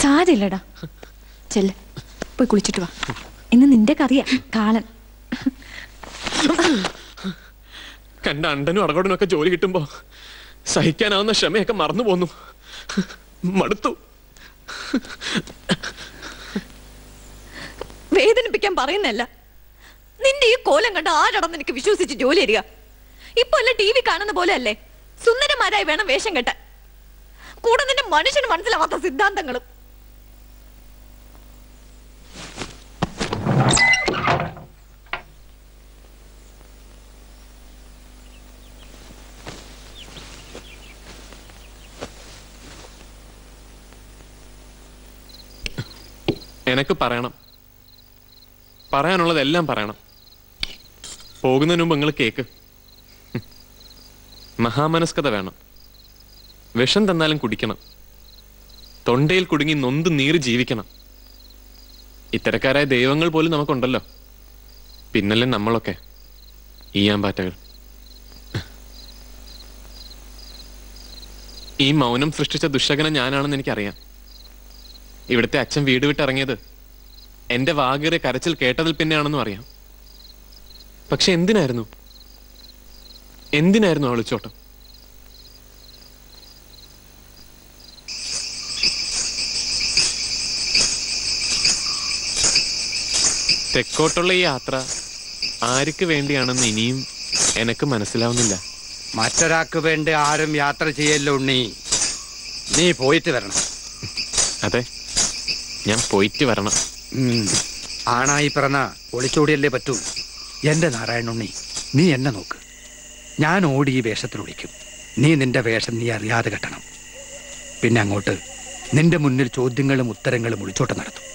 സാരില്ലടാ ചെല്ല് പോയി കുളിച്ചിട്ട് വാ ഇന്ന് നിന്റെ കറിയാ കാളൻ കണ്ട അണ്ടനും അടകോടനും ഒക്കെ ജോലി കിട്ടുമ്പോ സഹിക്കാനാവുന്ന ക്ഷമയൊക്കെ മറന്നു പോന്നു മടുത്തു വേദനിപ്പിക്കാൻ പറയുന്നല്ല നിന്റെ ഈ കോലം കണ്ട് ആരടന്ന് എനിക്ക് വിശ്വസിച്ച് ജോലി തരിക ഇപ്പൊ അല്ല ടി വി കാണുന്ന പോലെ അല്ലേ സുന്ദരന്മാരായി വേണം വേഷം കെട്ടാൻ കൂടെ നിന്റെ മനുഷ്യന് മനസ്സിലാവാത്ത സിദ്ധാന്തങ്ങളും എനക്ക് പറയണം പറയാനുള്ളതെല്ലാം പറയണം പോകുന്നതിന് മുമ്പ് നിങ്ങൾ കേക്ക് ഹും. മഹാമനസ്കത വേണം വിഷം തന്നാലും കുടിക്കണം തൊണ്ടയിൽ കുടുങ്ങി നൊന്ത് നീറി ജീവിക്കണം ഇത്തരക്കാരായ ദൈവങ്ങൾ പോലും നമുക്കുണ്ടല്ലോ പിന്നല്ലേ നമ്മളൊക്കെ ഈയാമ്പാറ്റകൾ ഈ മൗനം സൃഷ്ടിച്ച ദുശകനം ഞാനാണെന്ന് എനിക്കറിയാം ഇവിടുത്തെ അച്ഛൻ വീട് വിട്ടിറങ്ങിയത് എന്റെ വാകേറിയ കരച്ചിൽ കേട്ടതിൽ പിന്നെയാണെന്നും അറിയാം പക്ഷെ എന്തിനായിരുന്നു എന്തിനായിരുന്നു ആ ഒളിച്ചോട്ടം തെക്കോട്ടുള്ള ഈ യാത്ര ആർക്ക് വേണ്ടിയാണെന്ന് ഇനിയും എനക്ക് മനസ്സിലാവുന്നില്ല മറ്റൊരാൾക്ക് വേണ്ടി ആരും യാത്ര ചെയ്യല്ലോ ഉണ്ണി നീ പോയിട്ട് വരണം അതെ ഞാൻ പോയിട്ട് വരണം ഉം. ആണായി പിറന്ന ഒളിച്ചോടിയല്ലേ പറ്റൂ എന്റെ നാരായണുണ്ണി നീ എന്നെ നോക്ക് ഞാൻ ഓടി ഈ വേഷത്തിൽ ഒളിക്കും നീ നിന്റെ വേഷം നീ അറിയാതെ കെട്ടണം പിന്നെ അങ്ങോട്ട് നിന്റെ മുന്നിൽ ചോദ്യങ്ങളും ഉത്തരങ്ങളും ഒളിച്ചോട്ടം നടത്തും